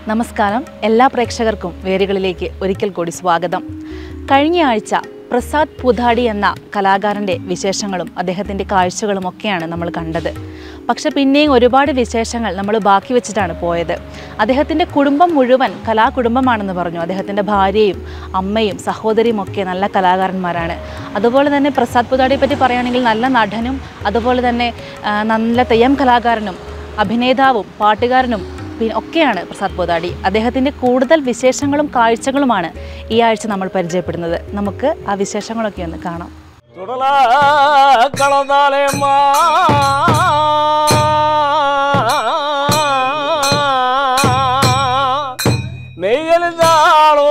നമസ്കാരം എല്ലാ പ്രേക്ഷകർക്കും വേരുകളിലേക്ക് ഒരിക്കൽ കൂടി സ്വാഗതം കഴിഞ്ഞ ആഴ്ച പ്രസാദ് പുതാടി എന്ന കലാകാരൻ്റെ വിശേഷങ്ങളും അദ്ദേഹത്തിൻ്റെ കാഴ്ചകളും ഒക്കെയാണ് നമ്മൾ കണ്ടത് പക്ഷെ പിന്നെയും ഒരുപാട് വിശേഷങ്ങൾ നമ്മൾ ബാക്കി വെച്ചിട്ടാണ് പോയത് അദ്ദേഹത്തിൻ്റെ കുടുംബം മുഴുവൻ കലാകുടുംബമാണെന്ന് പറഞ്ഞു അദ്ദേഹത്തിൻ്റെ ഭാര്യയും അമ്മയും സഹോദരിയും ഒക്കെ നല്ല കലാകാരന്മാരാണ് അതുപോലെ തന്നെ പ്രസാദ് പുതാടിയെ പറ്റി പറയുകയാണെങ്കിൽ നല്ല നടനും അതുപോലെ തന്നെ ആ, നല്ല തെയ്യം കലാകാരനും അഭിനേതാവും പാട്ടുകാരനും പിന്നെ ഒക്കെയാണ് പ്രസാദ് പോതാടി അദ്ദേഹത്തിൻ്റെ കൂടുതൽ വിശേഷങ്ങളും കാഴ്ചകളുമാണ് ഈ ആഴ്ച നമ്മൾ പരിചയപ്പെടുന്നത് നമുക്ക് ആ വിശേഷങ്ങളൊക്കെ ഒന്ന് കാണാം ಸುಡಲ ಕಳದಾಲೆಮ್ಮ നെയ്യലിതാളോ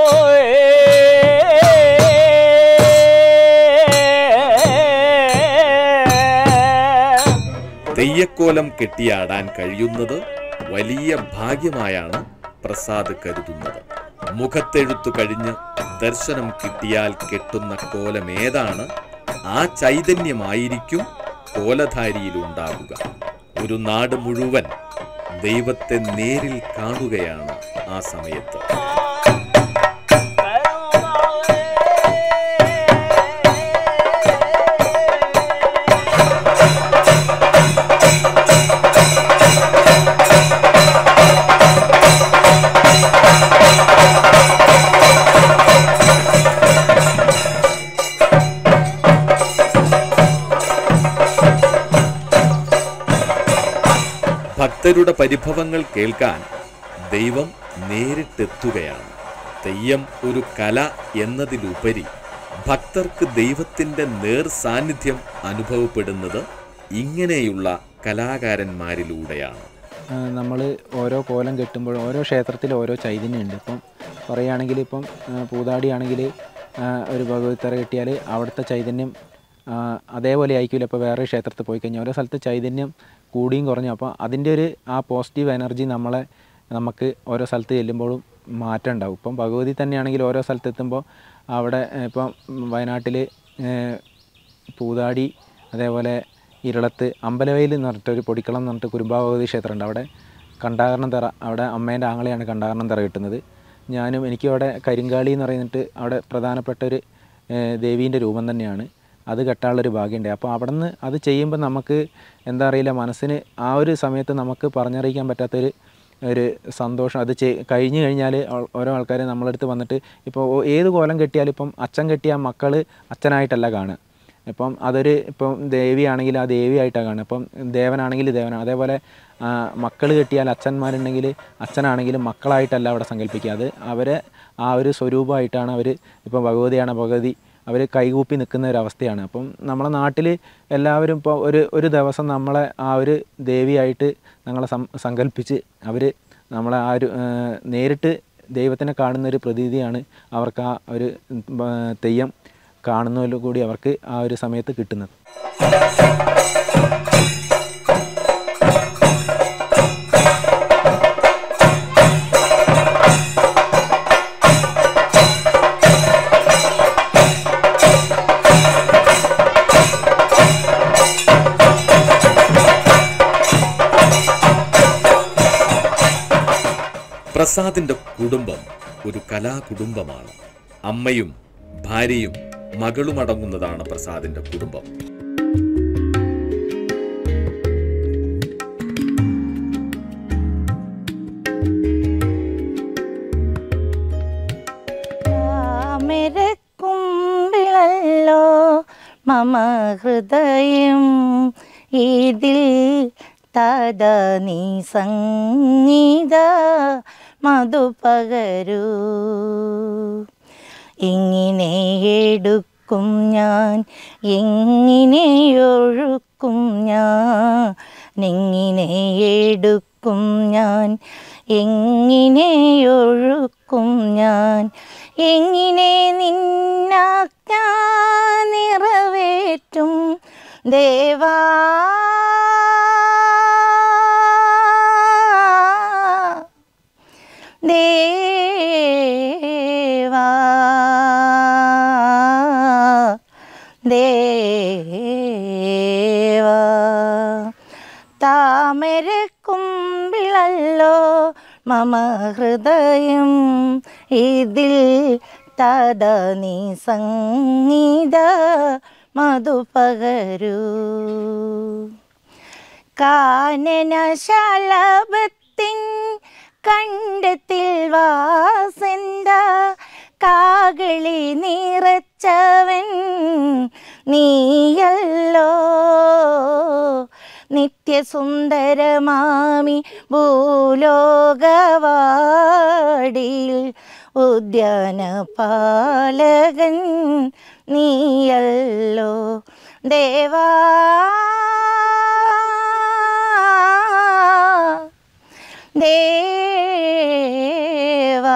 തെയ്യക്കോലം കെട്ടിയാടാൻ കഴിയുന്നത് വലിയ ഭാഗ്യമായാണ് പ്രസാദ് കരുതുന്നത് മുഖത്തെഴുത്തു കഴിഞ്ഞ് ദർശനം കിട്ടിയാൽ കെട്ടുന്ന കോലം ഏതാണ് ആ ചൈതന്യമായിരിക്കും കോലധാരിയിലുണ്ടാകുക ഒരു നാട് മുഴുവൻ ദൈവത്തെ നേരിൽ കാണുകയാണ് ആ സമയത്ത് ഭക്തരുടെ പരിഭവങ്ങൾ കേൾക്കാൻ ദൈവം നേരിട്ടെത്തുകയാണ് തെയ്യം ഒരു കല എന്നതിലുപരി ഭക്തർക്ക് ദൈവത്തിൻ്റെ നേർ സാന്നിധ്യം അനുഭവപ്പെടുന്നത് ഇങ്ങനെയുള്ള കലാകാരന്മാരിലൂടെയാണ് നമ്മൾ ഓരോ കോലം കെട്ടുമ്പോൾ ഓരോ ക്ഷേത്രത്തിൽ ഓരോ ചൈതന്യമുണ്ട് ഇപ്പം പറയുകയാണെങ്കിൽ ഇപ്പം ആ, പൂതാടിയാണെങ്കിൽ ആ, ഒരു ഭഗവതിത്തറ കെട്ടിയാൽ അവിടുത്തെ ചൈതന്യം ആ, അതേപോലെ ആയിരിക്കില്ല ഇപ്പോൾ വേറെ ക്ഷേത്രത്തിൽ പോയി കഴിഞ്ഞാൽ ഓരോ സ്ഥലത്ത് ചൈതന്യം കൂടിയും കുറഞ്ഞു അപ്പോൾ അതിൻ്റെ ഒരു ആ പോസിറ്റീവ് എനർജി നമ്മളെ നമുക്ക് ഓരോ സ്ഥലത്ത് ചെല്ലുമ്പോഴും മാറ്റം ഉണ്ടാവും ഇപ്പം ഭഗവതി തന്നെയാണെങ്കിൽ ഓരോ സ്ഥലത്ത് എത്തുമ്പോൾ അവിടെ ഏ, ഇപ്പം വയനാട്ടിൽ പൂതാടി അതേപോലെ ഇരളത്ത് അമ്പലവയൽ എന്ന് പറഞ്ഞിട്ട് ഒരു പൊടിക്കളം എന്ന് പറഞ്ഞിട്ട് കുരുമ്പാഭഗവതി ക്ഷേത്രമുണ്ട് അവിടെ കണ്ടാകരണം തറ അവിടെ അമ്മേൻ്റെ ആങ്ങളെയാണ് കണ്ടാകരണം തറ കിട്ടുന്നത് ഞാനും എനിക്കും അവിടെ കരിങ്കാളി എന്ന് പറയുന്നിട്ട് അവിടെ പ്രധാനപ്പെട്ട ഒരു ദേവീൻ്റെ രൂപം തന്നെയാണ് അത് കെട്ടാനുള്ളൊരു ഭാഗ്യമുണ്ട് അപ്പോൾ അവിടെ നിന്ന് അത് ചെയ്യുമ്പോൾ നമുക്ക് എന്താ അറിയില്ല മനസ്സിന് ആ ഒരു സമയത്ത് നമുക്ക് പറഞ്ഞറിയിക്കാൻ പറ്റാത്തൊരു ഒരു സന്തോഷം അത് ചെയ് കഴിഞ്ഞു കഴിഞ്ഞാൽ ഓരോ ആൾക്കാർ നമ്മളടുത്ത് വന്നിട്ട് ഇപ്പോൾ ഓ- ഏത് കോലം കെട്ടിയാലും ഇപ്പം അച്ഛൻ കെട്ടിയ മക്കൾ അച്ഛനായിട്ടല്ല കാണുക ഇപ്പം അതൊരു ഇപ്പം ദേവിയാണെങ്കിൽ ആ ദേവിയായിട്ടാണ് കാണുക ഇപ്പം ദേവനാണെങ്കിൽ ദേവനാണ് അതേപോലെ മക്കൾ കെട്ടിയാൽ അച്ഛന്മാരുണ്ടെങ്കിൽ അച്ഛനാണെങ്കിലും മക്കളായിട്ടല്ല അവിടെ സങ്കല്പിക്കുക അത് അവരെ ആ ഒരു സ്വരൂപമായിട്ടാണ് അവർ ഇപ്പം ഭഗവതിയാണ് ഭഗവതി അവർ കൈകൂപ്പി നിൽക്കുന്ന ഒരു അവസ്ഥയാണ് അപ്പം നമ്മളെ നാട്ടിൽ എല്ലാവരും ഇപ്പോൾ ഒരു ഒരു ദിവസം നമ്മളെ ആ ഒരു ദേവിയായിട്ട് ഞങ്ങളെ സം സങ്കല്പിച്ച് അവർ നമ്മളെ ആ ഒരു ആ, നേരിട്ട് ദൈവത്തിനെ കാണുന്ന ഒരു പ്രതീതിയാണ് അവർക്ക് ആ ഒരു ഉം, ആ, തെയ്യം കാണുന്നതിൽ കൂടി അവർക്ക് ആ ഒരു സമയത്ത് കിട്ടുന്നത് പ്രസാദിന്റെ കുടുംബം ഒരു കലാകുടുംബമാണ് അമ്മയും ഭാര്യയും മകളുമടങ്ങുന്നതാണ് പ്രസാദിന്റെ കുടുംബം താമരക്കുമ്പിളല്ലോ മമ ഹൃദയം ഇതിൽ തദ നീ സംഗീത മധു പകരൂ ഇങ്ങനെ എടുക്കും ഞാൻ എങ്ങനെ ഒഴുക്കും ഞാൻ നിങ്ങനെ എടുക്കും ഞാൻ എങ്ങനെ ഒഴുക്കും ഞാൻ എങ്ങനെ നിന്നാജ്ഞ നിറവേറ്റും ദേവാ ദേവാ ദേവാ താമരക്കുമ്പിളല്ലോ മമ ഹൃദയം ഇതിൽ തദ നീ സംഗീത മധുപകരൂ കാനനശലഭത്തിൻ കണ്ടത്തിൽ വാസന്ത കാകളി നിറച്ചവൻ നീയല്ലോ നിത്യസുന്ദരമാമി ഭൂലോകവാടിയിൽ ഉദ്യാന പാലകൻ നീയല്ലോ ദേവാ ദേവാ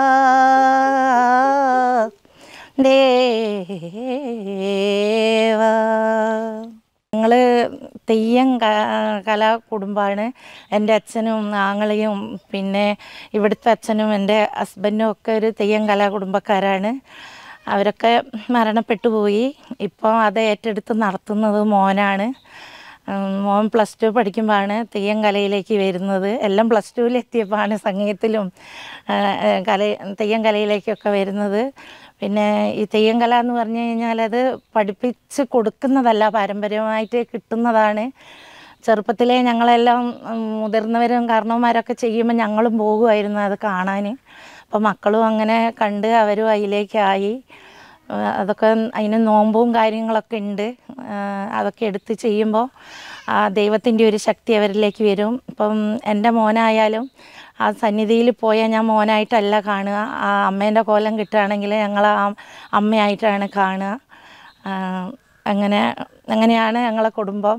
ദേവാ ഞങ്ങൾ തെയ്യം ക- കലാ കുടുംബമാണ് എൻ്റെ അച്ഛനും ആങ്ങളയും പിന്നെ ഇവിടുത്തെ അച്ഛനും എൻ്റെ ഹസ്ബൻഡും ഒക്കെ ഒരു തെയ്യം കലാ കുടുംബക്കാരാണ് അവരൊക്കെ മരണപ്പെട്ടു പോയി ഇപ്പോൾ അത് ഏറ്റെടുത്ത് നടത്തുന്നത് മോനാണ് ഉം, മോൻ പ്ലസ് ടു പഠിക്കുമ്പോഴാണ് തെയ്യം കലയിലേക്ക് വരുന്നത് എല്ലാം പ്ലസ് ടുവിൽ എത്തിയപ്പോഴാണ് സംഗീതത്തിലും ആ, ആ, കല തെയ്യം കലയിലേക്കൊക്കെ വരുന്നത് പിന്നെ ഈ തെയ്യം കല എന്ന് പറഞ്ഞു കഴിഞ്ഞാൽ അത് പഠിപ്പിച്ച് കൊടുക്കുന്നതല്ല പാരമ്പര്യമായിട്ട് കിട്ടുന്നതാണ് ചെറുപ്പത്തിലേ ഞങ്ങളെല്ലാം ഉം, മുതിർന്നവരും കാരണവന്മാരൊക്കെ ചെയ്യുമ്പോൾ ഞങ്ങളും പോകുമായിരുന്നു അത് കാണാൻ അപ്പോൾ മക്കളും അങ്ങനെ കണ്ട് അവരും അതിലേക്കായി ആ, അതൊക്കെ അതിന് നോമ്പും കാര്യങ്ങളൊക്കെ ഉണ്ട് ആ, അതൊക്കെ എടുത്ത് ചെയ്യുമ്പോൾ ആ ദൈവത്തിൻ്റെ ഒരു ശക്തി അവരിലേക്ക് വരും ഇപ്പം എൻ്റെ മോനായാലും ആ സന്നിധിയിൽ പോയാൽ ഞാൻ മോനായിട്ടല്ല കാണുക ആ അമ്മേൻ്റെ കോലം കിട്ടുകയാണെങ്കിൽ ഞങ്ങൾ ആ അമ്മയായിട്ടാണ് കാണുക ആ, അങ്ങനെ അങ്ങനെയാണ് ഞങ്ങളെ കുടുംബം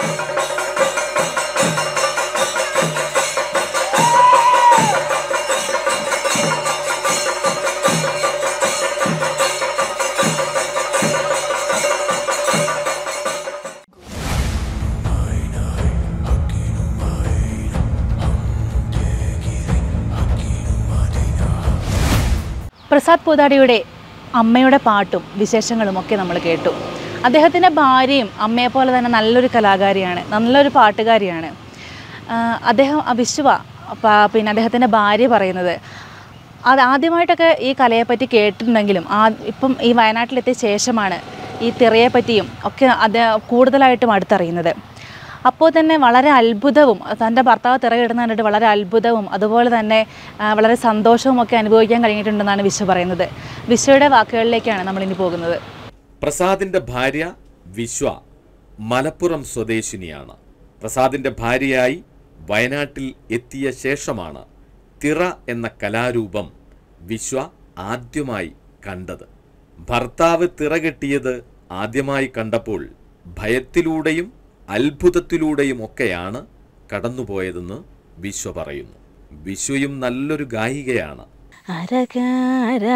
പ്രസാദ് പൂതാടിയുടെ അമ്മയുടെ പാട്ടും വിശേഷങ്ങളും ഒക്കെ നമ്മൾ കേട്ടു അദ്ദേഹത്തിൻ്റെ ഭാര്യയും അമ്മയെ പോലെ തന്നെ നല്ലൊരു കലാകാരിയാണ് നല്ലൊരു പാട്ടുകാരിയാണ് ആ, അദ്ദേഹം ആ വിശ്വ പ- പിന്നെ അദ്ദേഹത്തിൻ്റെ ഭാര്യ പറയുന്നത് അത് ആദ്യമായിട്ടൊക്കെ ഈ കലയെപ്പറ്റി കേട്ടിട്ടുണ്ടെങ്കിലും ആ ഇപ്പം ഈ വയനാട്ടിലെത്തിയ ശേഷമാണ് ഈ തിറയെപ്പറ്റിയും ഒക്കെ അത് കൂടുതലായിട്ടും അടുത്തറിയുന്നത് അപ്പോൾ തന്നെ വളരെ അത്ഭുതവും തൻ്റെ ഭർത്താവ് തിറയിടുന്ന കണ്ടിട്ട് വളരെ അത്ഭുതവും അതുപോലെ തന്നെ ആ, വളരെ സന്തോഷവും ഒക്കെ അനുഭവിക്കാൻ കഴിഞ്ഞിട്ടുണ്ടെന്നാണ് വിശ്വ പറയുന്നത് വിശ്വയുടെ വാക്കുകളിലേക്കാണ് നമ്മളിനി പോകുന്നത് പ്രസാദിന്റെ ഭാര്യ വിശ്വ മലപ്പുറം സ്വദേശിനിയാണ് പ്രസാദിന്റെ ഭാര്യയായി വയനാട്ടിൽ എത്തിയ ശേഷമാണ് തിറ എന്ന കലാരൂപം വിശ്വ ആദ്യമായി കണ്ടത് ഭർത്താവ് തിറ കെട്ടിയത് ആദ്യമായി കണ്ടപ്പോൾ ഭയത്തിലൂടെയും അത്ഭുതത്തിലൂടെയും ഒക്കെയാണ് കടന്നുപോയതെന്ന് വിശ്വ പറയുന്നു വിശ്വയും നല്ലൊരു ഗായികയാണ് അരകാര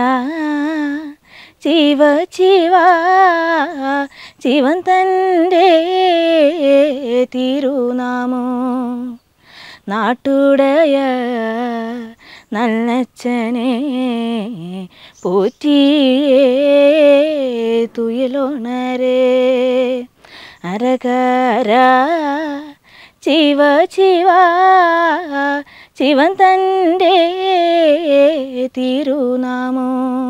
ജീവ ജീവ ജീവൻ തൻ്റെ തിരുനാമോ നാട്ടുടയ നല്ലച്ഛനെ പോറ്റിയേ തുയലോണരേ അരകാര ജീവ ജീവ ജീവൻ തൻ്റെ തിരുനാമോ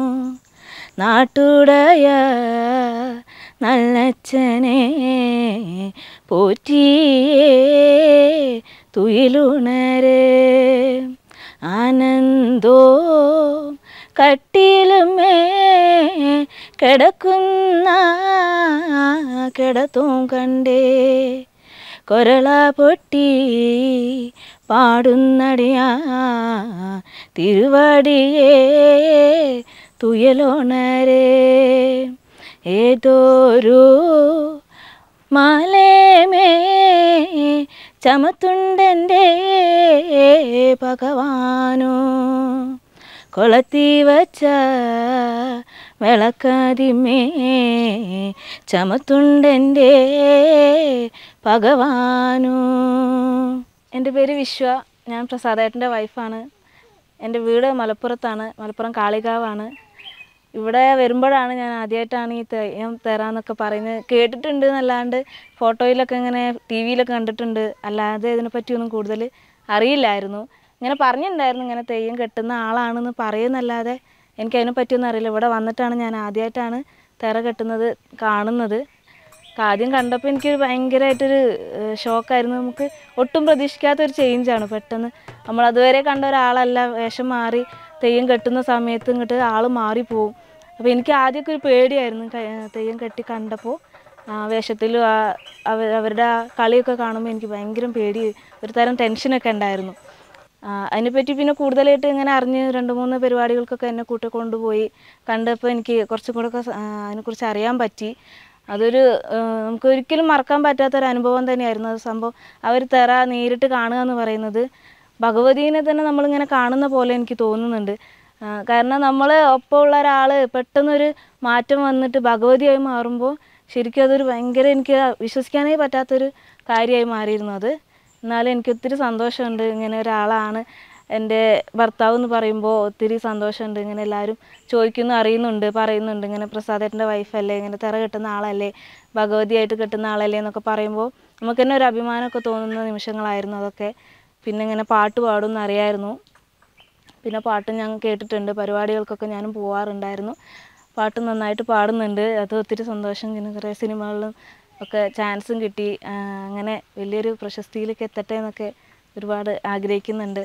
നാട്ടുടയ നല്ലച്ഛനെ പോറ്റിയേ തുയിലുണരേ ആനന്ദോ കട്ടിലുമേ കിടക്കുന്ന കിടത്തും കണ്ടേ കൊരള പൊട്ടി പാടുന്നടിയാ തിരുവടിയേ തുയലോണരേ ഏതോരു മാലേമേ ചമത്തുണ്ടെൻ്റെ ഭഗവാനോ കൊളത്തി വച്ച വിളക്കാതിമേ ചമത്തുണ്ടെൻ്റെ ഭഗവാനോ എൻ്റെ പേര് വിശ്വ ഞാൻ പ്രസാദേട്ടൻ്റെ വൈഫാണ് എൻ്റെ വീട് മലപ്പുറത്താണ് മലപ്പുറം കാളികാവാണ് ഇവിടെ വരുമ്പോഴാണ് ഞാൻ ആദ്യമായിട്ടാണ് ഈ തെയ്യം തരാന്നൊക്കെ പറയുന്നത് കേട്ടിട്ടുണ്ട് എന്നല്ലാണ്ട് ഫോട്ടോയിലൊക്കെ ഇങ്ങനെ ടി വിയിലൊക്കെ കണ്ടിട്ടുണ്ട് അല്ലാതെ ഇതിനെപ്പറ്റിയൊന്നും കൂടുതൽ അറിയില്ലായിരുന്നു ഇങ്ങനെ പറഞ്ഞിട്ടുണ്ടായിരുന്നു ഇങ്ങനെ തെയ്യം കെട്ടുന്ന ആളാണെന്ന് പറയുന്നല്ലാതെ എനിക്ക് അതിനെ പറ്റിയൊന്നും അറിയില്ല ഇവിടെ വന്നിട്ടാണ് ഞാൻ ആദ്യമായിട്ടാണ് തിറ കെട്ടുന്നത് കാണുന്നത് ആദ്യം കണ്ടപ്പോൾ എനിക്ക് ഭയങ്കരമായിട്ടൊരു ഏഹ്, ഷോക്കായിരുന്നു നമുക്ക് ഒട്ടും പ്രതീക്ഷിക്കാത്തൊരു ചേഞ്ചാണ് പെട്ടെന്ന് നമ്മൾ അതുവരെ കണ്ട ഒരാളല്ല വേഷം മാറി തെയ്യം കെട്ടുന്ന സമയത്ത് ഇങ്ങോട്ട് ആൾ മാറിപ്പോവും അപ്പോൾ എനിക്ക് ആദ്യമൊക്കെ ഒരു പേടിയായിരുന്നു ക- തെയ്യം കെട്ടി കണ്ടപ്പോൾ ആ വേഷത്തിലും ആ അവ- അവരുടെ ആ കളിയൊക്കെ കാണുമ്പോൾ എനിക്ക് ഭയങ്കര പേടി ഒരു തരം ടെൻഷനൊക്കെ ഉണ്ടായിരുന്നു ആ, അതിനെപ്പറ്റി പിന്നെ കൂടുതലായിട്ട് ഇങ്ങനെ അറിഞ്ഞ് രണ്ട് മൂന്ന് പരിപാടികൾക്കൊക്കെ എന്നെ കൂട്ടി കൊണ്ടുപോയി കണ്ടപ്പോൾ എനിക്ക് കുറച്ചും കൂടെ ഒക്കെ സ- ആ, അതിനെക്കുറിച്ച് അറിയാൻ പറ്റി അതൊരു ആ, നമുക്ക് ഒരിക്കലും മറക്കാൻ പറ്റാത്തൊരു അനുഭവം തന്നെയായിരുന്നു അത് സംഭവം അവർ തെറ നേരിട്ട് കാണുക എന്ന് പറയുന്നത് ഭഗവതീനെ തന്നെ നമ്മളിങ്ങനെ കാണുന്ന പോലെ എനിക്ക് തോന്നുന്നുണ്ട് ആ, കാരണം നമ്മൾ ഒപ്പമുള്ള ഒരാൾ പെട്ടെന്നൊരു മാറ്റം വന്നിട്ട് ഭഗവതിയായി മാറുമ്പോൾ ശരിക്കും അതൊരു ഭയങ്കര എനിക്ക് വിശ്വസിക്കാനേ പറ്റാത്തൊരു കാര്യമായി മാറിയിരുന്നു അത് എന്നാലും എനിക്ക് ഒത്തിരി സന്തോഷമുണ്ട് ഇങ്ങനെ ഒരാളാണ് എൻ്റെ ഭർത്താവ് എന്ന് പറയുമ്പോൾ ഒത്തിരി സന്തോഷമുണ്ട് ഇങ്ങനെ എല്ലാവരും ചോദിക്കുന്നു അറിയുന്നുണ്ട് പറയുന്നുണ്ട് ഇങ്ങനെ പ്രസാദേട്ടൻ്റെ വൈഫല്ലേ ഇങ്ങനെ തിറ കെട്ടുന്ന ആളല്ലേ ഭഗവതിയായിട്ട് കെട്ടുന്ന ആളല്ലേ എന്നൊക്കെ പറയുമ്പോൾ നമുക്ക് തന്നെ ഒരു അഭിമാനമൊക്കെ തോന്നുന്ന നിമിഷങ്ങളായിരുന്നു അതൊക്കെ പിന്നെ ഇങ്ങനെ പാട്ട് പാടുമെന്ന് അറിയായിരുന്നു പിന്നെ പാട്ട് ഞാൻ കേട്ടിട്ടുണ്ട് പരിപാടികൾക്കൊക്കെ ഞാനും പോവാറുണ്ടായിരുന്നു പാട്ട് നന്നായിട്ട് പാടുന്നുണ്ട് അത് ഒത്തിരി സന്തോഷം ഇങ്ങനെ കുറേ സിനിമകളിലും ഒക്കെ ചാൻസും കിട്ടി ആ, അങ്ങനെ വലിയൊരു പ്രശസ്തിയിലേക്ക് എത്തട്ടെ എന്നൊക്കെ ഒരുപാട് ആഗ്രഹിക്കുന്നുണ്ട്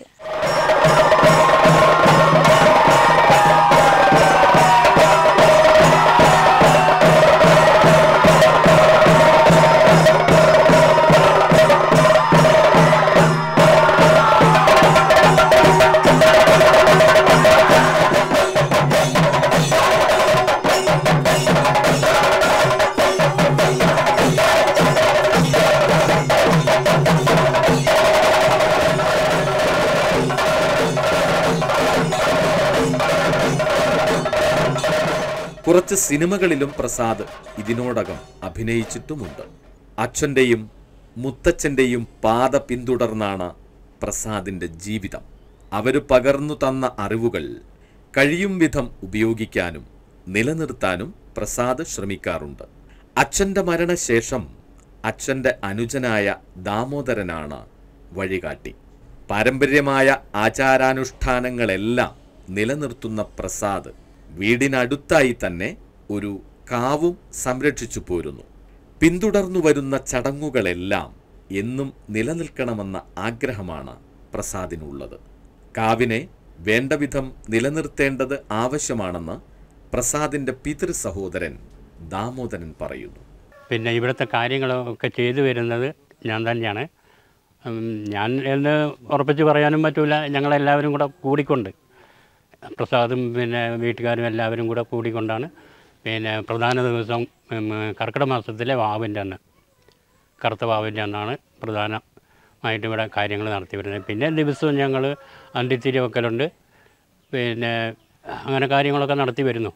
കുറച്ച് സിനിമകളിലും പ്രസാദ് ഇതിനോടകം അഭിനയിച്ചിട്ടുമുണ്ട് അച്ഛൻ്റെയും മുത്തച്ഛൻ്റെയും പാത പിന്തുടർന്നാണ് പ്രസാദിൻ്റെ ജീവിതം അവര് പകർന്നു തന്ന അറിവുകൾ കഴിയും വിധം ഉപയോഗിക്കാനും നിലനിർത്താനും പ്രസാദ് ശ്രമിക്കാറുണ്ട് അച്ഛൻ്റെ മരണശേഷം അച്ഛൻ്റെ അനുജനായ ദാമോദരനാണ് വഴികാട്ടി പാരമ്പര്യമായ ആചാരാനുഷ്ഠാനങ്ങളെല്ലാം നിലനിർത്തുന്ന പ്രസാദ് വീടിനടുത്തായി തന്നെ ഒരു കാവും സംരക്ഷിച്ചു പോരുന്നു പിന്തുടർന്നു വരുന്ന ചടങ്ങുകളെല്ലാം എന്നും നിലനിൽക്കണമെന്ന ആഗ്രഹമാണ് പ്രസാദിനുള്ളത് കാവിനെ വേണ്ടവിധം നിലനിർത്തേണ്ടത് ആവശ്യമാണെന്ന് പ്രസാദിന്റെ പിതൃ സഹോദരൻ ദാമോദരൻ പറയുന്നു പിന്നെ ഇവിടുത്തെ കാര്യങ്ങളൊക്കെ ചെയ്തു വരുന്നത് ഞാൻ തന്നെയാണ് ഉം, ഞാൻ എന്ന് ഉറപ്പിച്ച് പറയാനും പറ്റൂല ഞങ്ങളെല്ലാവരും കൂടെ കൂടിക്കൊണ്ട് പ്രസാദും പിന്നെ വീട്ടുകാരും എല്ലാവരും കൂടെ കൂടിക്കൊണ്ടാണ് പിന്നെ പ്രധാന ദിവസം ഉം, കർക്കിടക മാസത്തിലെ വാവിൻ്റെ അന്ന് കറുത്ത വാവിൻ്റെ അന്നാണ് പ്രധാനമായിട്ട് ഇവിടെ കാര്യങ്ങൾ നടത്തി വരുന്നത് പിന്നെ ദിവസവും ഞങ്ങൾ അന്തിത്തിരി വെക്കലുണ്ട് പിന്നെ അങ്ങനെ കാര്യങ്ങളൊക്കെ നടത്തി വരുന്നു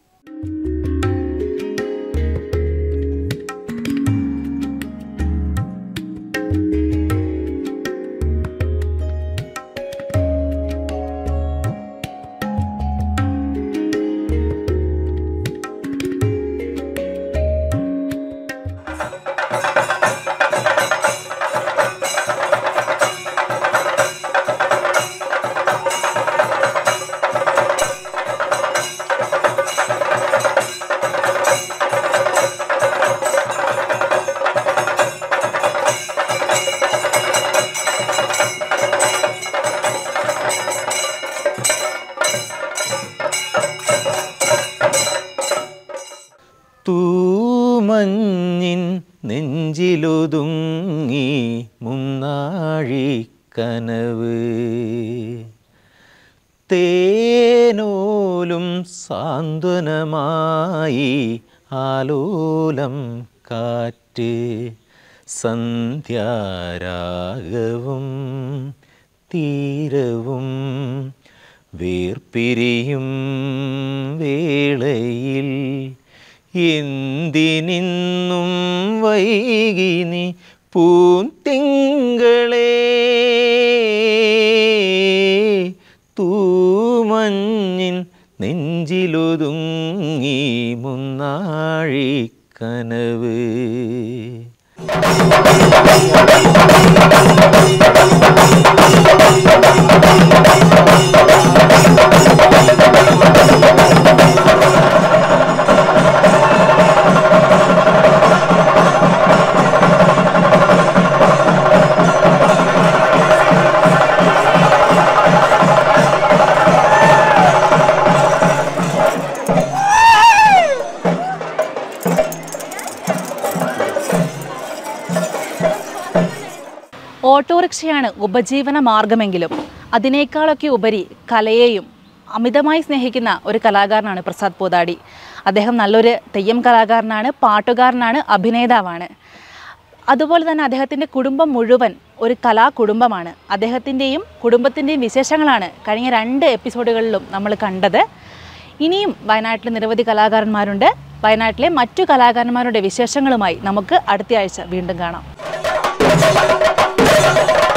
തൂമഞ്ഞിൻ നെഞ്ചിലൊതുങ്ങി മുന്നാഴിക്കനവ് തേനോലും സാന്ത്വനമായി ആലോലം കാറ്റ് സന്ധ്യാരാഗവും തീരവും വേർപിരിയും വേളയിൽ എന്തിനിന്നും വൈകിനി പൂന്തിങ്കളേ തൂമഞ്ഞിൻ നെഞ്ചിലൊതുങ്ങി മുന്നാഴിക്കനവ് ഓട്ടോറിക്ഷയാണ് ഉപജീവന മാർഗമെങ്കിലും അതിനേക്കാളൊക്കെ ഉപരി കലയെയും അമിതമായി സ്നേഹിക്കുന്ന ഒരു കലാകാരനാണ് പ്രസാദ് പൂതാടി അദ്ദേഹം നല്ലൊരു തെയ്യം കലാകാരനാണ് പാട്ടുകാരനാണ് അഭിനേതാവാണ് അതുപോലെ തന്നെ അദ്ദേഹത്തിൻ്റെ കുടുംബം മുഴുവൻ ഒരു കലാ കുടുംബമാണ് അദ്ദേഹത്തിൻ്റെയും കുടുംബത്തിൻ്റെയും വിശേഷങ്ങളാണ് കഴിഞ്ഞ രണ്ട് എപ്പിസോഡുകളിലും നമ്മൾ കണ്ടത് ഇനിയും വയനാട്ടിൽ നിരവധി കലാകാരന്മാരുണ്ട് വയനാട്ടിലെ മറ്റു കലാകാരന്മാരുടെ വിശേഷങ്ങളുമായി നമുക്ക് അടുത്ത ആഴ്ച വീണ്ടും കാണാം